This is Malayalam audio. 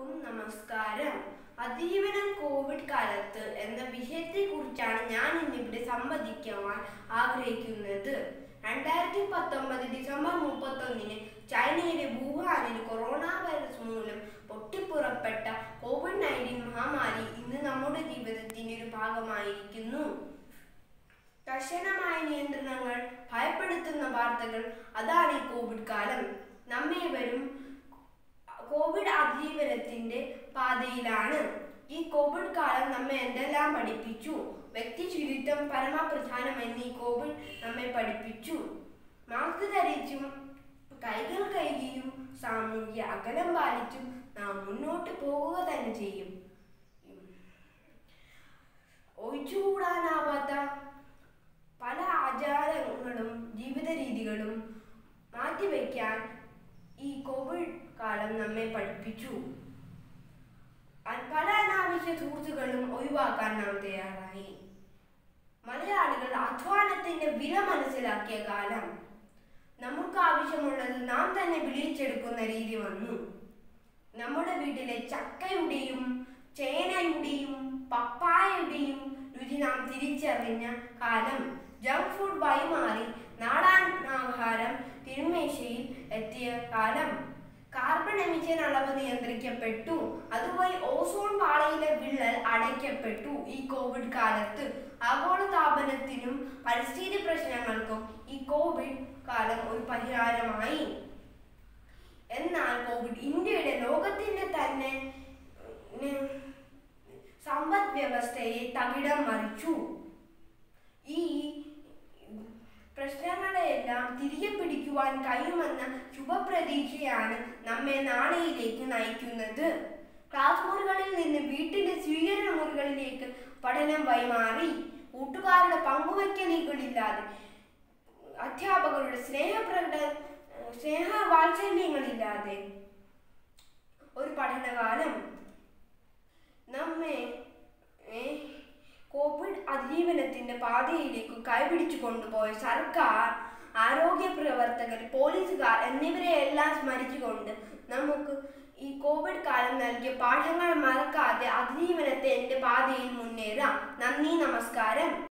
എല്ലാവർക്കും നമസ്കാരം അതിജീവനം കോവിഡ് കാലത്ത് എന്ന വിഷയത്തെ കുറിച്ചാണ് ഞാൻ ഇന്നിവിടെ സംവദിക്കുവാൻ ആഗ്രഹിക്കുന്നത് രണ്ടായിരത്തി പത്തൊമ്പത് ഡിസംബർ മുപ്പത്തൊന്നിന് ചൈനയിലെ വുഹാനിൽ കൊറോണ വൈറസ് മൂലം പൊട്ടിപ്പുറപ്പെട്ട കോവിഡ് നയൻറ്റീൻ മഹാമാരി ഇന്ന് നമ്മുടെ ജീവിതത്തിന്റെ ഒരു ഭാഗമായിരിക്കുന്നു കർശനമായ നിയന്ത്രണങ്ങൾ ഭയപ്പെടുത്തുന്ന വാർത്തകൾ അതാണ് ഈ കോവിഡ് കാലം നമ്മെ വരും കോവിഡ് അതിജീവനത്തിന്റെ പാതയിലാണ് ഈ കോവിഡ് കാലം നമ്മെ എന്തെല്ലാം പഠിപ്പിച്ചു വ്യക്തി ശുചിത്വം പരമപ്രധാനമെന്ന് ഈ കോവിഡ് നമ്മെ പഠിപ്പിച്ചു മാസ്ക് ധരിച്ചും കൈകൾ കഴുകിയും സാമൂഹ്യ അകലം പാലിച്ചും നാം മുന്നോട്ട് പോവുക തന്നെ ചെയ്യും ഒഴിച്ചുകൂടാനാവാത്ത പല ആചാരങ്ങളും ജീവിത രീതികളും മാറ്റിവെക്കാൻ ഈ കോവിഡ് കാലം നമ്മെ പഠിപ്പിച്ചു അ- പല അനാവശ്യ സുഹൃത്തുക്കളും ഒഴിവാക്കാൻ നാം തയ്യാറായി മലയാളികൾ അധ്വാനത്തിന്റെ വില മനസ്സിലാക്കിയ കാലം നമുക്ക് ആവശ്യമുള്ളത് നാം തന്നെ വിളിച്ചെടുക്കുന്ന രീതി വന്നു നമ്മുടെ വീട്ടിലെ ചക്കയുടെയും ചേനയുടെയും പപ്പായയുടെയും രുചി നാം തിരിച്ചറിഞ്ഞ കാലം ജങ്ക് ഫുഡ് വഴിമാറി നാടാൻ ആഹാരം തിരുമേശയിൽ എത്തിയ കാലം കാർബൺ എമിഷൻ അളവ് നിയന്ത്രിക്കപ്പെട്ടു അതുവഴി ഓസോൺ പാളയിലെ വിള്ളൽ അടയ്ക്കപ്പെട്ടു ഈ കോവിഡ് കാലത്ത് ആഗോളതാപനത്തിനും പരിസ്ഥിതി പ്രശ്നങ്ങൾക്കും ഈ കോവിഡ് കാലം ഒരു പരിഹാരമായി എന്നാൽ കോവിഡ് ഇന്ത്യയുടെ ലോകത്തിന്റെ തന്നെ ഉം, സമ്പദ് വ്യവസ്ഥയെ തകിടം മറിച്ചു ഈ പ്രശ്നങ്ങളെല്ലാം തിരികെ പിടിക്കുവാൻ കഴിയുമെന്ന ശുഭപ്രതീക്ഷയാണ് നമ്മെ നാളെയിലേക്ക് നയിക്കുന്നത് ക്ലാസ് മുറികളിൽ നിന്ന് വീട്ടിലെ സ്വീകരണ മുറികളിലേക്ക് പഠനം വൈമാറി കൂട്ടുകാരുടെ പങ്കുവയ്ക്കലുകളില്ലാതെ അധ്യാപകരുടെ സ്നേഹപ്രകട സ്നേഹവാത്സല്യങ്ങളില്ലാതെ ഒരു പഠനകാലം നമ്മെ ഏ, കോവിഡ് അതിജീവനത്തിന്റെ പാതയിലേക്ക് കൈപിടിച്ചു കൊണ്ടുപോയ സർക്കാർ ആരോഗ്യ പ്രവർത്തകർ പോലീസുകാർ എന്നിവരെ എല്ലാം സ്മരിച്ചുകൊണ്ട് നമുക്ക് ഈ കോവിഡ് കാലം നൽകിയ പാഠങ്ങൾ മറക്കാതെ അതിജീവനത്തിന്റെ പാതയിൽ മുന്നേറാം നന്ദി നമസ്കാരം